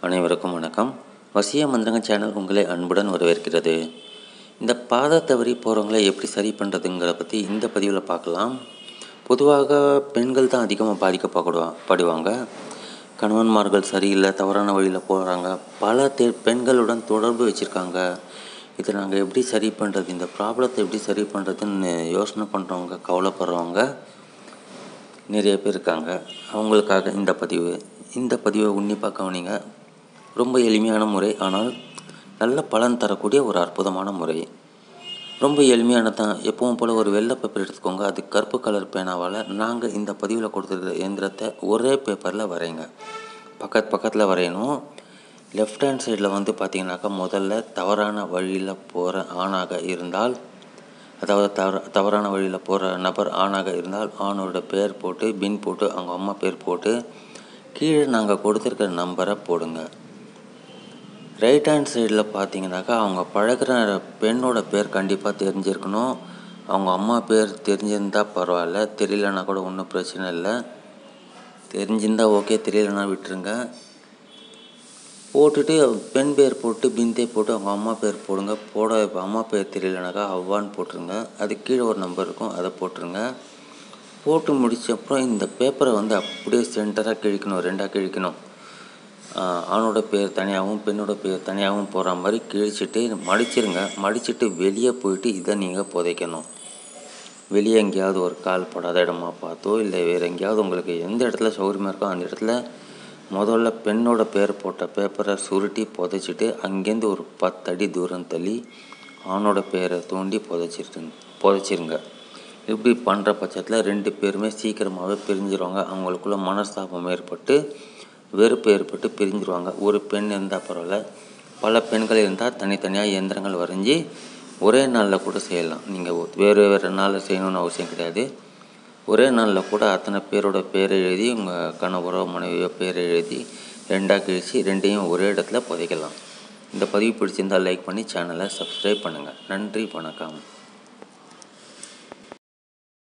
அனைவருக்கும் வணக்கம் வசிய மந்திரங்க சேனல் உங்களை அன்புடன் வரவேற்கிறது இந்த பாதை தவறி போகிறவங்கள எப்படி சரி பண்ணுறதுங்கிறத பற்றி இந்த பதிவில் பார்க்கலாம் பொதுவாக பெண்கள் தான் அதிகமாக பாதிக்கப்படுவா படுவாங்க கணவன்மார்கள் சரியில்லை தவறான வழியில் போகிறாங்க பல தெ பெண்களுடன் தொடர்பு வச்சுருக்காங்க இதை நாங்கள் எப்படி சரி பண்ணுறது இந்த ப்ராப்ளத்தை எப்படி சரி பண்ணுறதுன்னு யோசனை பண்ணுறவங்க கவலைப்படுறவங்க நிறைய பேர் இருக்காங்க அவங்களுக்காக இந்த பதிவு இந்த பதிவை உன்னிப்பாக கவனிங்க ரொம்ப எளிமையான முறை ஆனால் நல்ல பலன் தரக்கூடிய ஒரு அற்புதமான முறை ரொம்ப எளிமையானது தான் எப்பவும் போல் ஒரு வெள்ளை பேப்பர் எடுத்துக்கோங்க அது கருப்பு கலர் பேனாவால் நாங்கள் இந்த பதிவில் கொடுத்துருக்கிற எந்திரத்தை ஒரே பேப்பரில் வரைங்க பக்கத்து பக்கத்தில் வரையணும் லெஃப்ட் ஹேண்ட் சைடில் வந்து பார்த்தீங்கன்னாக்கா முதல்ல தவறான வழியில் போகிற ஆணாக இருந்தால் அதாவது தவற தவறான வழியில் போகிற நபர் ஆணாக இருந்தால் ஆணோட பேர் போட்டு பின் போட்டு அவங்க அம்மா பேர் போட்டு கீழே நாங்கள் கொடுத்துருக்கிற நம்பரை போடுங்க ரைட் ஹேண்ட் சைடில் பார்த்தீங்கன்னாக்கா அவங்க பழகுற பெண்ணோட பேர் கண்டிப்பாக தெரிஞ்சிருக்கணும் அவங்க அம்மா பேர் தெரிஞ்சிருந்தால் பரவாயில்ல தெரியலனா கூட ஒன்றும் பிரச்சனை இல்லை தெரிஞ்சிருந்தால் ஓகே தெரியலனா விட்டுருங்க போட்டுட்டு பெண் பேர் போட்டு பிந்தே போட்டு அவங்க அம்மா பேர் போடுங்க போட இப்போ அம்மா பேர் தெரியலனாக்கா அவ்வான்னு போட்டுருங்க அது கீழே ஒரு நம்பர் இருக்கும் அதை போட்டுருங்க போட்டு முடிச்ச அப்புறம் இந்த பேப்பரை வந்து அப்படியே சென்டராக கிழிக்கணும் ரெண்டாக கிழிக்கணும் ஆணோட பேர் தனியாகவும் பெண்ணோட பேர் தனியாகவும் போகிற மாதிரி கிழிச்சிட்டு மடிச்சிருங்க மடிச்சிட்டு வெளியே போயிட்டு இதை நீங்கள் புதைக்கணும் வெளியே எங்கேயாவது ஒரு கால் படாத இடமா பார்த்தோ இல்லை வேறு எங்கேயாவது உங்களுக்கு எந்த இடத்துல சௌகரியமாக இருக்கோ அந்த இடத்துல முதல்ல பெண்ணோட பேர் போட்ட பேப்பரை சுருட்டி புதைச்சிட்டு அங்கேருந்து ஒரு பத்தடி தூரம் தள்ளி ஆணோட பேரை தோண்டி புதைச்சிருங்க புதைச்சிருங்க இப்படி பண்ணுற பட்சத்தில் ரெண்டு பேருமே சீக்கிரமாகவே பிரிஞ்சிருவாங்க அவங்களுக்குள்ள மனஸ்தாபம் ஏற்பட்டு வெறுப்பு ஏற்பட்டு பிரிஞ்சிருவாங்க ஒரு பெண் இருந்தால் பரவாயில்ல பல பெண்கள் இருந்தால் தனித்தனியாக இயந்திரங்கள் வரைஞ்சி ஒரே நாளில் கூட செய்யலாம் நீங்கள் வேறு வேறு நாளில் செய்யணும்னு அவசியம் கிடையாது ஒரே நாளில் கூட அத்தனை பேரோட பேரை எழுதி உங்கள் கணவரோ மனைவியோ பேரை எழுதி ரெண்டாக கிழிச்சு ரெண்டையும் ஒரே இடத்துல புதைக்கலாம் இந்த பதிவு பிடிச்சிருந்தால் லைக் பண்ணி சேனலை சப்ஸ்கிரைப் பண்ணுங்கள் நன்றி வணக்கம்